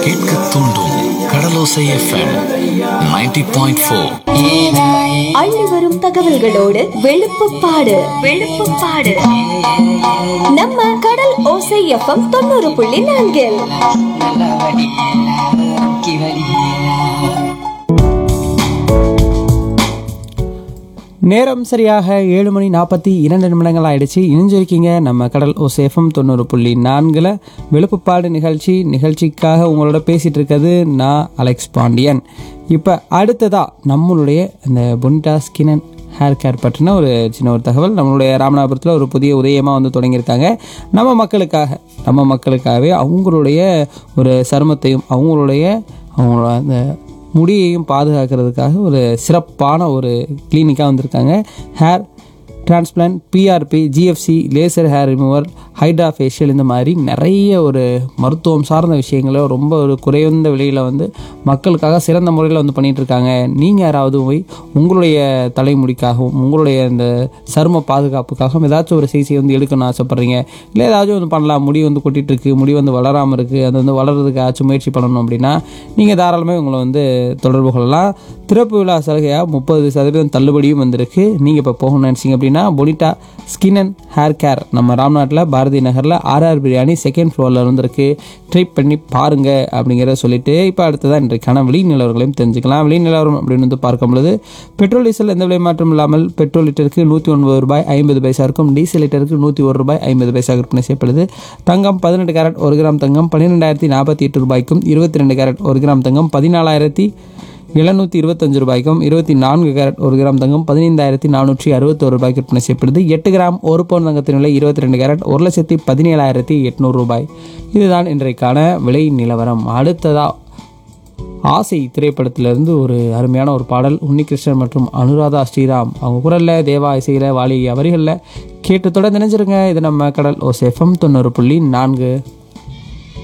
கேட்க தூண்டும் கடலோசை FM 90.4 point four அள்ளி வரும் தகவல்களோடு வெளுப்புப்பாடு வெளுப்புப்பாடு நம்ம கடல் ஓசை எஃப்எம் தொண்ணூறு புள்ளி நான்கில் நேரம் சரியாக ஏழு மணி நாற்பத்தி இரண்டு நிமிடங்கள் ஆயிடுச்சு இணைஞ்சிருக்கீங்க நம்ம கடல் ஓசேஃபம் தொண்ணூறு புள்ளி நான்கில் விழுப்புப்பாடு நிகழ்ச்சி நிகழ்ச்சிக்காக உங்களோட பேசிகிட்டு இருக்கிறது நான் அலெக்ஸ் பாண்டியன் இப்போ அடுத்ததாக நம்மளுடைய இந்த பொனிட்டா ஸ்கின் ஹேர் கேர் பற்றின ஒரு சின்ன ஒரு தகவல் நம்மளுடைய ராமநாதபுரத்தில் ஒரு புதிய உதயமாக வந்து தொடங்கியிருக்காங்க நம்ம மக்களுக்காக நம்ம மக்களுக்காகவே அவங்களுடைய ஒரு சருமத்தையும் அவங்களுடைய அவங்களோட அந்த முடியையும் பாதுகாக்கிறதுக்காக ஒரு சிறப்பான ஒரு கிளினிக்காக வந்திருக்காங்க hair transplant PRP GFC laser hair remover hydra facial இந்த மாதிரி நிறைய ஒரு மருத்துவம் சார்ந்த விஷயங்களை ரொம்ப ஒரு குறைந்த விலையில் வந்து மக்களுக்காக சிறந்த முறையில் வந்து பண்ணிட்டு இருக்காங்க நீங்கள் யாராவது போய் உங்களுடைய தலைமுடிக்காகவும் உங்களுடைய இந்த சரும பாதுகாப்புக்காகவும் ஏதாச்சும் ஒரு சிகிச்சை வந்து எடுக்கணும்னு ஆசைப்பட்றீங்க இல்லை ஏதாச்சும் வந்து பண்ணலாம் முடி வந்து கொட்டிட்டு இருக்கு முடி வந்து வளராமல் இருக்குது அது வந்து வளர்றதுக்கு ஏதாச்சும் முயற்சி பண்ணணும் அப்படின்னா நீங்கள் தாராளமாக உங்களை வந்து தொடர்பு கொள்ளலாம் திறப்பு விழா சலுகையாக முப்பது சதவீதம் தள்ளுபடியும் வந்திருக்கு நீங்கள் இப்போ போகணும்னு நினச்சிங்க அப்படின்னா Bonita skin and hair care நம்ம ராம்நாட்டில் பாரதி நகரில் ஆர்ஆர் பிரியாணி செகண்ட் ஃப்ளோரில் இருந்திருக்கு ட்ரை பண்ணி பாருங்க அப்படிங்கிறத சொல்லிட்டு இப்போ அடுத்ததான் இன்றைக்கான விலை நிலவரங்களையும் தெரிஞ்சுக்கலாம் விலை நிலவரம் அப்படின்னு வந்து பார்க்கும் பொழுது பெட்ரோல் டீசல் எந்த விலை மாற்றம் இல்லாமல் பெட்ரோல் லிட்டருக்கு நூற்றி ஒன்பது ரூபாய் ஐம்பது பைசா இருக்கும் டீசல் லிட்டருக்கு நூற்றி ஒரு ரூபாய் ஐம்பது பைசா விற்பனை செய்யப்படுது தங்கம் பதினெட்டு கேரட் ஒரு கிராம் தங்கம் பன்னிரெண்டாயிரத்தி நாற்பத்தி எட்டு ரூபாய்க்கும் இருபத்தி ரெண்டு கேரட் ஒரு கிராம் தங்கம் பதினாலாயிரத்தி எழுநூற்றி இருபத்தஞ்சு ரூபாய்க்கும் இருபத்தி நான்கு கேரட் ஒரு கிராம் தங்கம் பதினைந்தாயிரத்தி நானூற்றி அறுபத்தோரு ரூபாய்க்கு விற்பனை செய்யப்படுது எட்டு கிராம் ஒரு பவுன் தங்கத்தின் விலை இருபத்தி ரெண்டு கேரட் ஒரு லட்சத்தி பதினேழாயிரத்தி எட்நூறு ரூபாய் இதுதான் இன்றைக்கான விலை நிலவரம் அடுத்ததா ஆசை திரைப்படத்திலிருந்து ஒரு அருமையான ஒரு பாடல் உன்னிகிருஷ்ணன் மற்றும் அனுராதா ஸ்ரீராம் அவங்க குரலில் தேவா இசையில் வாலி அவர்களில் கேட்டு தொடர்ந்து நினைச்சிருங்க இது நம்ம கடல் ஓ எஃப்எம் தொண்ணூறு புள்ளி நான்கு